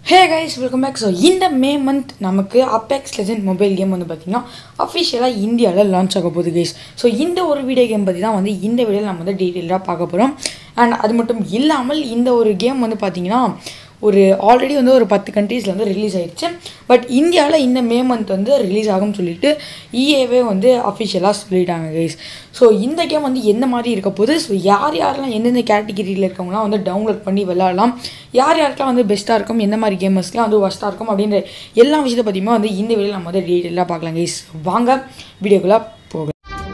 ஹே guys welcome back so இந்த May month நமக்கு Apex Legend mobile game வந்து பார்த்திங்கன்னா அஃபிஷியலாக இந்தியாவில் லான்ச் ஆக போகுது கைஸ் ஸோ இந்த ஒரு வீடியோ கேம் பற்றி தான் வந்து இந்த வீடியோவில் நம்ம வந்து டீட்டெயிலாக பார்க்க போகிறோம் அண்ட் அது மட்டும் இல்லாமல் இந்த ஒரு கேம் வந்து பார்த்திங்கன்னா ஒரு ஆல்ரெடி வந்து ஒரு பத்து கண்ட்ரீஸில் வந்து ரிலீஸ் ஆயிடுச்சு பட் இந்தியாவில் இந்த மே மந்த் வந்து ரிலீஸ் ஆகும்னு சொல்லிட்டு இஏவே வந்து அஃபிஷியலாக சொல்லிட்டாங்க கைஸ் ஸோ இந்த கேம் வந்து எந்த மாதிரி இருக்க போகுது ஸோ யார் யாரெல்லாம் எந்தெந்த கேட்டகிரியில் இருக்கவங்களாம் வந்து டவுன்லோட் பண்ணி விளாடலாம் யார் யாருக்கெல்லாம் வந்து பெஸ்ட்டாக இருக்கும் எந்த மாதிரி கேமர்ஸ்லாம் வந்து ஒஸ்ட்டாக இருக்கும் அப்படின்ற எல்லா விஷயத்தை பற்றியுமே வந்து இந்த வீடியோவில் நம்ம வந்து டீட்டெயிலாக பார்க்கலாம் கைஸ் வாங்க வீடியோக்குள்ளே போகலாம்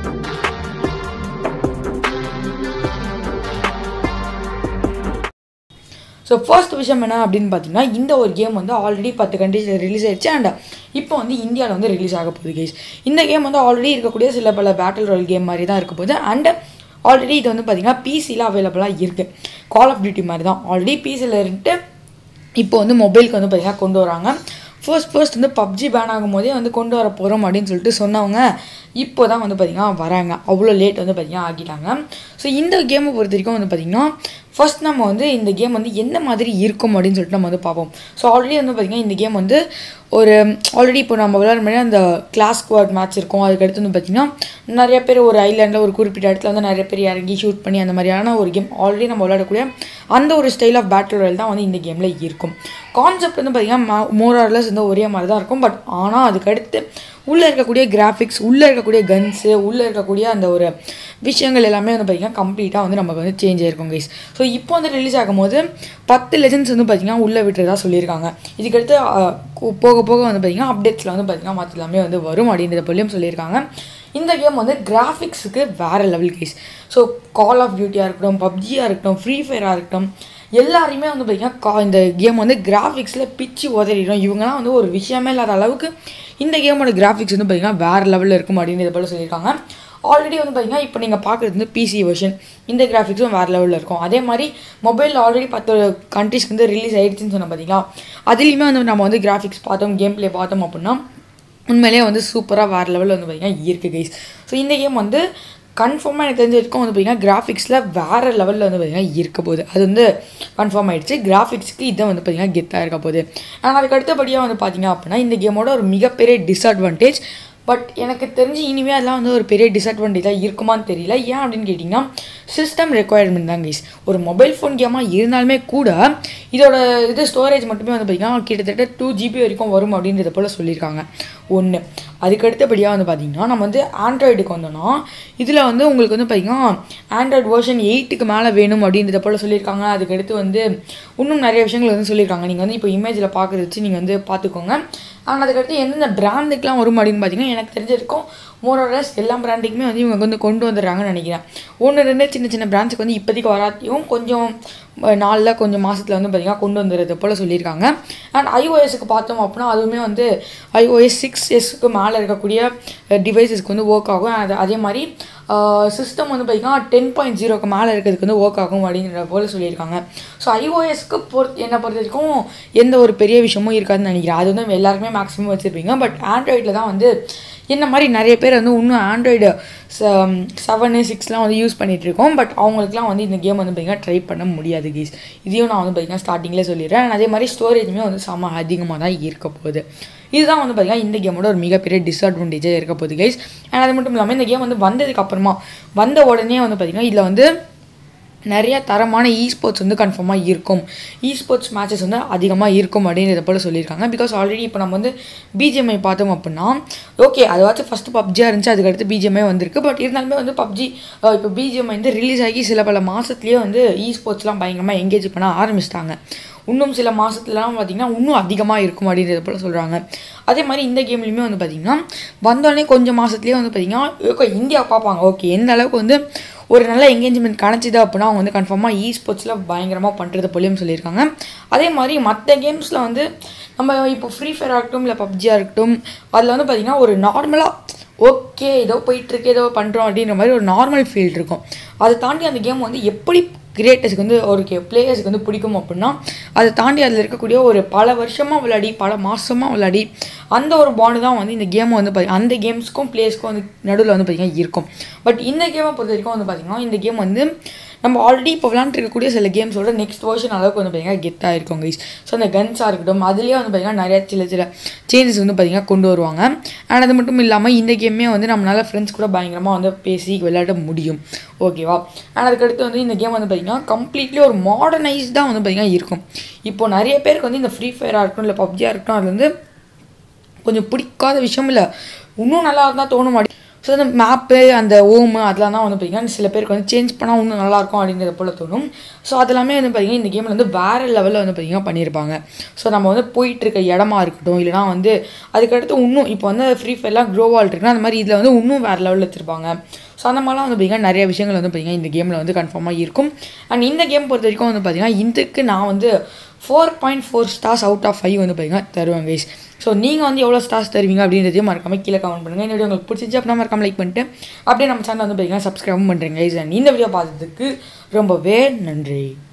ஸோ ஃபர்ஸ்ட் விஷயம் என்ன அப்படின்னு பார்த்தீங்கன்னா இந்த ஒரு கேம் வந்து ஆல்ரெடி பத்து கண்ட்ரீஸில் ரிலீஸ் ஆயிடுச்சு அண்ட் இப்போ வந்து இந்தியாவில் வந்து ரிலீஸ் ஆக போகுது கேஸ் இந்த கேம் வந்து ஆல்ரெடி இருக்கக்கூடிய சில பல பேட்டில் ராயல் கேம் மாதிரி தான் இருக்க போகுது அண்ட் ஆல்ரெடி இது வந்து பார்த்தீங்கன்னா பிசியில் அவைலபிளாக இருக்குது கால் ஆஃப் டியூட்டி மாதிரி தான் ஆல்ரெடி பிசியில் இருந்துட்டு இப்போ வந்து மொபைலுக்கு வந்து பார்த்தீங்கன்னா கொண்டு வராங்க ஃபர்ஸ்ட் ஃபர்ஸ்ட் வந்து பப்ஜி பேன் ஆகும்போதே வந்து கொண்டு வர போகிறோம் அப்படின்னு சொல்லிட்டு சொன்னவங்க இப்போ தான் வந்து பார்த்திங்கன்னா வராங்க அவ்வளோ லேட் வந்து பார்த்திங்கன்னா ஆகிட்டாங்க ஸோ இந்த கேமை பொறுத்த வரைக்கும் வந்து பார்த்திங்கன்னா ஃபர்ஸ்ட் நம்ம வந்து இந்த கேம் வந்து எந்த மாதிரி இருக்கும் அப்படின்னு சொல்லிட்டு நம்ம வந்து பார்ப்போம் ஸோ ஆல்ரெடி வந்து பார்த்திங்கன்னா இந்த கேம் வந்து ஒரு ஆல்ரெடி இப்போ நம்ம விளையாடுற மாதிரி அந்த கிளாஸ் ஸ்குவாட் மேட்ச் இருக்கும் அதுக்கடுத்து வந்து பார்த்திங்கன்னா நிறைய பேர் ஒரு ஐலாண்டில் ஒரு குறிப்பிட்ட இடத்துல வந்து நிறைய பேர் இறங்கி ஷூட் பண்ணி அந்த மாதிரியான ஒரு கேம் ஆல்ரெடி நம்ம விளையாடக்கூடிய அந்த ஒரு ஸ்டைல் ஆஃப் பேட்டில் ராயல் தான் வந்து இந்த கேமில் இருக்கும் கான்செப்ட் வந்து பார்த்திங்கன்னா மோரார்லஸ் வந்து ஒரே மாதிரி தான் இருக்கும் பட் ஆனால் அதுக்கடுத்து உள்ளே இருக்கக்கூடிய கிராஃபிக்ஸ் உள்ளே இருக்கக்கூடிய கன்ஸு உள்ளே இருக்கக்கூடிய அந்த ஒரு விஷயங்கள் எல்லாமே வந்து பார்த்திங்கன்னா கம்ப்ளீட்டாக வந்து நமக்கு வந்து சேஞ்ச் ஆயிருக்கும் கைஸ் ஸோ இப்போ வந்து ரிலீஸ் ஆகும்போது பத்து லெஜன்ஸ் வந்து பார்த்திங்கன்னா உள்ளே விட்டுறதா சொல்லியிருக்காங்க இதுக்கடுத்து போக போக வந்து பார்த்திங்கன்னா அப்டேட்ஸில் வந்து பார்த்திங்கன்னா மற்ற எல்லாமே வந்து வரும் அப்படின்றத போலியும் சொல்லியிருக்காங்க இந்த கேம் வந்து கிராஃபிக்ஸுக்கு வேறு லெவல் கேஸ் ஸோ கால் ஆஃப் டியூட்டியாக இருக்கட்டும் பப்ஜியாக இருக்கட்டும் ஃப்ரீ ஃபயராக இருக்கட்டும் எல்லாரையுமே வந்து பார்த்திங்கன்னா கா இந்த கேம் வந்து கிராஃபிக்ஸில் பிச்சு உதறிடும் இவங்கலாம் வந்து ஒரு விஷயமே இல்லாத அளவுக்கு இந்த கேமோட கிராஃபிக்ஸ் வந்து பார்த்திங்கன்னா வேறு லெவலில் இருக்கும் அப்படின்றத போல சொல்லியிருக்காங்க ஆல்ரெடி வந்து பார்த்திங்கன்னா இப்போ நீங்கள் பார்க்குறது வந்து பிசி வெர்ஷன் இந்த கிராஃபிக்ஸும் வேறு லெவலில் இருக்கும் அதே மாதிரி மொபைலில் ஆல்ரெடி பத்து கண்ட்ரிஸ்க்கு வந்து ரிலீஸ் ஆகிடுச்சின்னு சொன்ன பார்த்தீங்களா அதுலேயுமே வந்து நம்ம வந்து கிராஃபிக்ஸ் பார்த்தோம் கேம் ப்ளே பார்த்தோம் அப்படின்னா உண்மையிலேயே வந்து சூப்பராக வேறு லெவலில் வந்து பார்த்திங்கன்னா இருக்குது கைஸ் ஸோ இந்த கேம் வந்து கன்ஃபார்மாக எனக்கு தெரிஞ்ச வரைக்கும் வந்து பார்த்திங்கன்னா கிராஃபிக்ஸில் வேறு லெவலில் வந்து பார்த்திங்கன்னா இருக்க போகுது அது வந்து கன்ஃபார்ம் ஆகிடுச்சு கிராஃபிக்ஸ்க்கு இதை வந்து பார்த்திங்கன்னா கெத்தாக இருக்க போகுது ஆனால் அதுக்கு அடுத்தபடியாக வந்து பார்த்திங்க அப்படின்னா இந்த கேமோட ஒரு மிகப்பெரிய டிஸ்அட்வான்டேஜ் பட் எனக்கு தெரிஞ்சு இனிமேல் அதெல்லாம் வந்து ஒரு பெரிய டிஸ்அட்வான்டேஜாக இருக்குமான்னு தெரியல ஏன் அப்படின்னு கேட்டிங்கன்னா சிஸ்டம் ரெக்குவயர்மெண்ட் தான் கைஸ் ஒரு மொபைல் ஃபோன் கேமாக இருந்தாலுமே கூட இதோட இது ஸ்டோரேஜ் மட்டுமே வந்து பார்த்திங்கன்னா கிட்டத்தட்ட டூ ஜிபி வரைக்கும் வரும் அப்படின்றத போல் சொல்லியிருக்காங்க ஒன்று அதுக்கு அடுத்தபடியாக வந்து பார்த்திங்கன்னா நம்ம வந்து ஆண்ட்ராய்டுக்கு வந்தோம்னா இதில் வந்து உங்களுக்கு வந்து பார்த்திங்கன்னா ஆண்ட்ராய்டு வேர்ஷன் எயிட்டுக்கு மேலே வேணும் அப்படின்றத போல் சொல்லியிருக்காங்க அதுக்கடுத்து வந்து இன்னும் நிறைய விஷயங்கள் வந்து சொல்லியிருக்காங்க நீங்கள் வந்து இப்போ இமேஜில் பார்க்குறது வச்சு நீங்கள் வந்து பார்த்துக்கோங்க ஆனால் அதுக்கடுத்து எந்தெந்த பிராண்டுக்கெலாம் வரும் அப்படின்னு பார்த்தீங்கன்னா எனக்கு தெரிஞ்சிருக்கும் மோரோலஸ் எல்லா பிராண்டுக்குமே வந்து இவங்க வந்து கொண்டு வந்துடுறாங்கன்னு நினைக்கிறேன் ஒன்று ரெண்டு சின்ன சின்ன பிராண்ட்ஸுக்கு வந்து இப்போதைக்கு வராத்தையும் கொஞ்சம் நாளில் கொஞ்சம் மாதத்தில் வந்து பார்த்திங்கன்னா கொண்டு வந்துடுறது போல் சொல்லியிருக்காங்க அண்ட் ஐஓஎஸ்க்கு பார்த்தோம் அப்படின்னா அதுவுமே வந்து ஐஓஎஸ் சிக்ஸ் எஸ்க்கு மேலே இருக்கக்கூடிய டிவைசஸ்க்கு வந்து ஒர்க் ஆகும் அது அதே மாதிரி சிஸ்டம் வந்து பார்த்திங்கன்னா டென் பாயிண்ட் ஜீரோக்கு மேலே இருக்கிறதுக்கு வந்து ஒர்க் ஆகும் அப்படிங்கிற போல் சொல்லியிருக்காங்க ஸோ ஐஓஎஸ்க்கு பொறுத் என்னை பொறுத்த வரைக்கும் எந்த ஒரு பெரிய விஷயமும் இருக்காதுன்னு நினைக்கிறேன் அது வந்து எல்லாருக்குமே மேக்ஸிமம் வச்சுருப்பீங்க பட் ஆண்ட்ராய்டில் தான் வந்து என்ன மாதிரி நிறைய பேர் வந்து இன்னும் ஆண்ட்ராய்டு செவனு சிக்ஸ்லாம் வந்து யூஸ் பண்ணிகிட்டு இருக்கோம் பட் அவங்களுக்குலாம் வந்து இந்த கேம் வந்து பார்த்திங்கன்னா ட்ரை பண்ண முடியாது கீஸ் இதையும் நான் வந்து பார்த்திங்கன்னா ஸ்டார்டிங்லேயே சொல்லிடுறேன் அதே மாதிரி ஸ்டோரேஜுமே வந்து செம்ம அதிகமாக தான் இருக்க போகுது இதுதான் வந்து பார்த்திங்கன்னா இந்த கேமோட ஒரு மிகப்பெரிய டிஸ்அட்வான்டேஜாக இருக்க போகுது கைஸ் அண்ட் அது மட்டும் இல்லாமல் இந்த கேம் வந்து வந்ததுக்கு அப்புறமா வந்த உடனே வந்து பார்த்திங்கன்னா இதில் வந்து நிறைய தரமான இ ஸ்போர்ட்ஸ் வந்து கன்ஃபார்மாக இருக்கும் இ ஸ்போர்ட்ஸ் மேட்சஸ் வந்து அதிகமாக இருக்கும் அப்படின்றத போல் சொல்லியிருக்காங்க பிகாஸ் ஆல்ரெடி இப்போ நம்ம வந்து பிஜிஎம்ஐ பார்த்தோம் அப்படின்னா ஓகே அதுவாச்சும் ஃபஸ்ட்டு பப்ஜியாக இருந்துச்சு அதுக்கடுத்து பிஜிஎம்ஐ வந்திருக்கு பட் இருந்தாலுமே வந்து பப்ஜி இப்போ பிஜிஎம்ஐ வந்து ரிலீஸ் ஆகி சில பல மாதத்துலேயே வந்து இ ஸ்போர்ட்ஸ்லாம் பயங்கரமாக எங்கேஜ் பண்ண ஆரம்பிச்சிட்டாங்க இன்னும் சில மாதத்துலலாம் பார்த்திங்கன்னா இன்னும் அதிகமாக இருக்கும் அப்படின்றத போல் சொல்கிறாங்க அதே மாதிரி இந்த கேம்லேயுமே வந்து பார்த்திங்கன்னா வந்தோடனே கொஞ்சம் மாதத்துலேயே வந்து பார்த்திங்கன்னா ஓகே இந்தியா பார்ப்பாங்க ஓகே எந்த அளவுக்கு வந்து ஒரு நல்ல என்கேஜ்மெண்ட் கிடச்சிது அப்படின்னா அவங்க வந்து கன்ஃபார்மாக இ ஸ்போர்ட்ஸில் பயங்கரமாக பண்ணுறது போலியும் சொல்லியிருக்காங்க அதே மாதிரி மற்ற கேம்ஸில் வந்து நம்ம இப்போ ஃப்ரீ ஃபயர் ஆகட்டும் இல்லை பப்ஜியாக இருக்கட்டும் அதில் வந்து பார்த்திங்கன்னா ஒரு நார்மலாக ஓகே ஏதோ போயிட்டுருக்கு ஏதோ பண்ணுறோம் அப்படின்ற மாதிரி ஒரு நார்மல் ஃபீல் இருக்கும் அதை தாண்டி அந்த கேம் வந்து எப்படி கிரியேட்டர்ஸ்க்கு வந்து ஒரு கே பிளேயர்ஸ்க்கு வந்து பிடிக்கும் அப்படின்னா அதை தாண்டி அதில் இருக்கக்கூடிய ஒரு பல வருஷமாக விளையாடி பல மாதமாக விளையாடி அந்த ஒரு பாண்டு தான் வந்து இந்த கேமை வந்து பார்த்தி அந்த கேம்ஸ்க்கும் பிளேயர்ஸ்க்கும் வந்து நடுவில் வந்து பார்த்திங்கன்னா இருக்கும் பட் இந்த கேமை பொறுத்த வரைக்கும் வந்து பார்த்திங்கன்னா இந்த கேம் வந்து நம்ம ஆல்ரெடி இப்போ விளாண்டுருக்கக்கூடிய சில கேம்ஸோட நெக்ஸ்ட் வருஷன் அளவுக்கு வந்து பார்த்தீங்கன்னா கெத்தாக இருக்கும் கைஸ் ஸோ அந்த கன்ஸாக இருக்கட்டும் அதுலேயே வந்து பார்த்தீங்கன்னா நிறைய சில சில சேஞ்சஸ் வந்து பார்த்தீங்கன்னா கொண்டு வருவாங்க அண்ட் அது மட்டும் இல்லாமல் இந்த கேமே வந்து நம்மளால் ஃப்ரெண்ட்ஸ் கூட பயங்கரமாக வந்து பேசி விளையாட முடியும் ஓகேவா அண்ட் அதுக்கடுத்து வந்து இந்த கேம் வந்து பார்த்தீங்கன்னா கம்ப்ளீட்லி ஒரு மாடர்னைஸ்டாக வந்து பார்த்தீங்கன்னா இருக்கும் இப்போ நிறைய பேருக்கு வந்து இந்த ஃப்ரீ ஃபயராக இருக்கட்டும் இல்லை பப்ஜியாக இருக்கட்டும் அது வந்து கொஞ்சம் பிடிக்காத விஷயம் இல்லை இன்னும் நல்லா இருந்தால் தோண மாட்டேங்குது ஸோ அந்த மேப்பு அந்த ஓமு அதெல்லாம் தான் வந்து பார்த்திங்கன்னா சில பேருக்கு வந்து சேஞ்ச் பண்ணால் இன்னும் நல்லாயிருக்கும் அப்படிங்கிறத போல் தோணும் ஸோ அதெல்லாமே வந்து பார்த்திங்கன்னா இந்த கேமில் வந்து வேறு லெவலில் வந்து பார்த்திங்கன்னா பண்ணியிருப்பாங்க ஸோ நம்ம வந்து போயிட்டுருக்க இடமா இருக்கட்டும் இல்லைனா வந்து அதுக்கடுத்து இன்னும் இப்போ வந்து ஃப்ரீ ஃபயர்லாம் க்ரோவால் இருக்குன்னா அந்த மாதிரி இதில் வந்து இன்னும் வேறு லெவலில் வச்சுருப்பாங்க ஸோ அந்த மாதிரிலாம் வந்து பார்த்திங்கன்னா நிறைய விஷயங்கள் வந்து பார்த்திங்கன்னா இந்த கேமில் வந்து கன்ஃபார்மாக இருக்கும் அண்ட் இந்த கேம் பொறுத்த வரைக்கும் வந்து பார்த்திங்கன்னா இதுக்கு நான் வந்து four point four stars out of five வந்து பார்த்திங்கன்னா தருவேன் கைஸ் ஸோ நீங்கள் வந்து எவ்வளோ ஸ்டார்ஸ் தருவீங்க அப்படின்றதையும் மறக்காம கீழே கமெண்ட் பண்ணுங்கள் இந்த வீடியோ உங்களுக்கு பிடிச்சிச்சு அப்படின்னா மறக்காம லைக் பண்ணிட்டு அப்படியே நம்ம சேனல் வந்து பார்த்திங்கன்னா சப்ஸ்கிரைபும் பண்ணுறேங்க கைஸ் அண்ட் இந்த வீடியோ பார்த்ததுக்கு ரொம்பவே நன்றி